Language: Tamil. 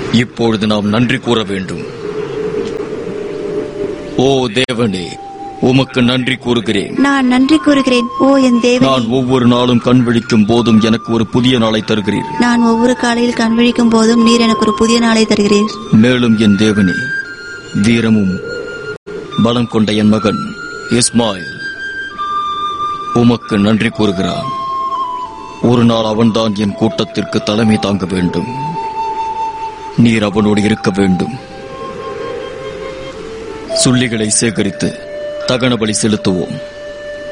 இப்பொழுது நாம் நன்றி கூற வேண்டும் ஓ தேவனே உமக்கு நன்றி கூறுகிறேன் நான் நன்றி கூறுகிறேன் ஓ என் தேவனே நான் ஒவ்வொரு நாளும் கண் விழிக்கும் போதும் எனக்கு ஒரு புதிய நாளை தருகிறீர் நான் ஒவ்வொரு காலையில் கண் விழிக்கும் போதும் நீர் எனக்கு ஒரு புதிய நாளை தருகிறீர் மேலும் என் தேவனே வீரமும் பலம் கொண்ட என் மகன் இஸ்மாயில் உமக்கு நன்றி கூறுகிறான் ஒரு நாள் அவன்தான் என் கூட்டத்திற்கு தலைமை தாங்க வேண்டும் நீர் அவனோடு இருக்க வேண்டும் சுள்ளிகளை சேகரித்து தகன பலி செலுத்துவோம்